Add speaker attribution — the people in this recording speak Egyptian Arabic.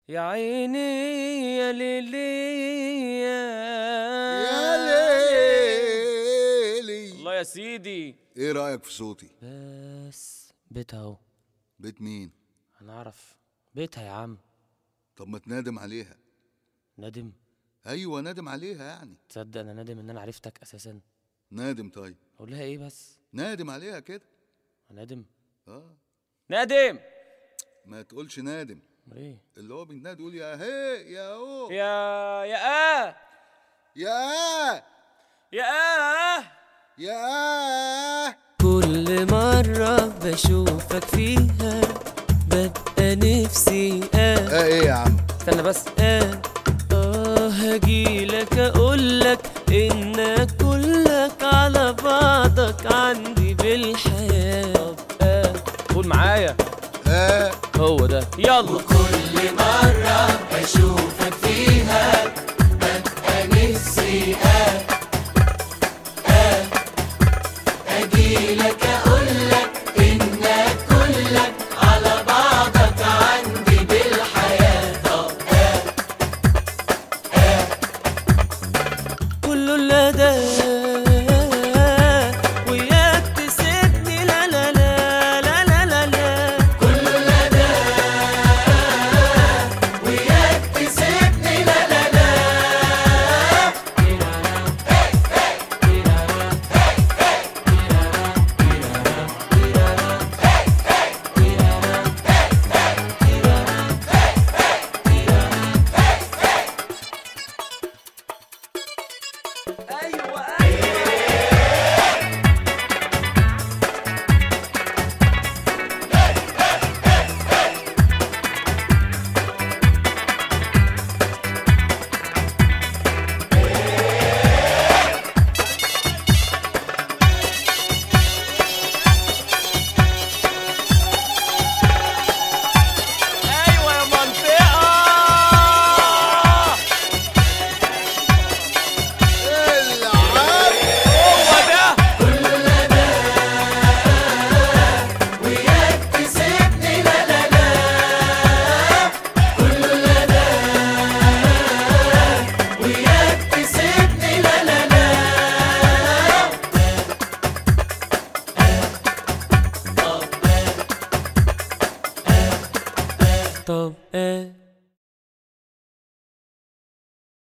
Speaker 1: يا عيني يا ليلي
Speaker 2: يا ليلي
Speaker 1: الله يا سيدي
Speaker 2: ايه رايك في صوتي
Speaker 1: بس بيتها اهو
Speaker 2: بيت مين
Speaker 1: هنعرف بيتها يا عم
Speaker 2: طب ما تنادم عليها
Speaker 1: ندم
Speaker 2: ايوه نادم عليها يعني
Speaker 1: تصدق انا ندم ان انا عرفتك اساسا
Speaker 2: نادم طيب
Speaker 1: اقول لها ايه بس
Speaker 2: نادم عليها كده
Speaker 1: ندم
Speaker 2: اه
Speaker 1: ندم
Speaker 2: ما تقولش نادم
Speaker 1: امال ايه
Speaker 2: اللي هو بينادي يقول يا هي يا هو
Speaker 1: يا يا اه
Speaker 2: يا
Speaker 1: يا اه
Speaker 2: يا
Speaker 1: كل مرة بشوفك فيها ببقى نفسي اه
Speaker 2: اه ايه يا عم
Speaker 1: استنى بس اه اه هجيلك اقولك انك كلك على بعضك عندي بالحياة طب اه قول معايا
Speaker 2: اه
Speaker 1: هو ده يلا كل مرة بشوفك فيها ببقى نفسي اه اه اجيلك اقولك انك كلك على بعضك عندي بالحياة طب اه اه كله لدى وياك تسيبني لا لا لا لا لا لا لا كله لدى وياك تسيبني لا لا لا ايوه ايوه ايوه يا منطقه
Speaker 2: العب
Speaker 1: هو ده وياك تسيبني لا لا لا كله لدى وياك تسيبني لا لا لا طب